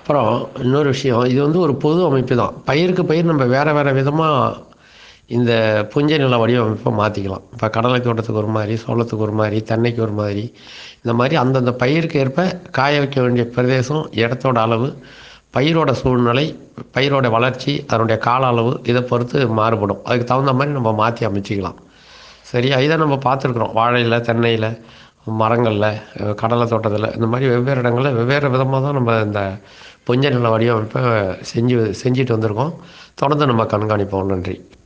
அப்புறம் இன்னொரு விஷயம் இது வந்து ஒரு பொது அமைப்பு தான் பயிருக்கு பயிர் நம்ம வேறு வேறு விதமாக இந்த புஞ்சை நில வடிவமைப்பை மாற்றிக்கலாம் இப்போ கடலை தோட்டத்துக்கு ஒரு மாதிரி சோளத்துக்கு ஒரு மாதிரி தென்னைக்கு ஒரு மாதிரி இந்த மாதிரி அந்தந்த பயிருக்கு ஏற்ப காய வைக்க வேண்டிய பிரதேசம் இடத்தோட அளவு பயிரோட சூழ்நிலை பயிரோட வளர்ச்சி அதனுடைய கால அளவு இதை பொறுத்து மாறுபடும் அதுக்கு தகுந்த மாதிரி நம்ம மாற்றி அமைச்சிக்கலாம் சரியா இதை நம்ம பார்த்துருக்குறோம் வாழையில் தென்னையில் மரங்களில் அஹ் கடலை தோட்டத்தில் இந்த மாதிரி வெவ்வேறு இடங்களில் வெவ்வேறு விதமாக தான் நம்ம இந்த புஞ்ச நில வடிவமைப்பை செஞ்சு செஞ்சுட்டு வந்திருக்கோம் தொடர்ந்து நம்ம கண்காணிப்போம் நன்றி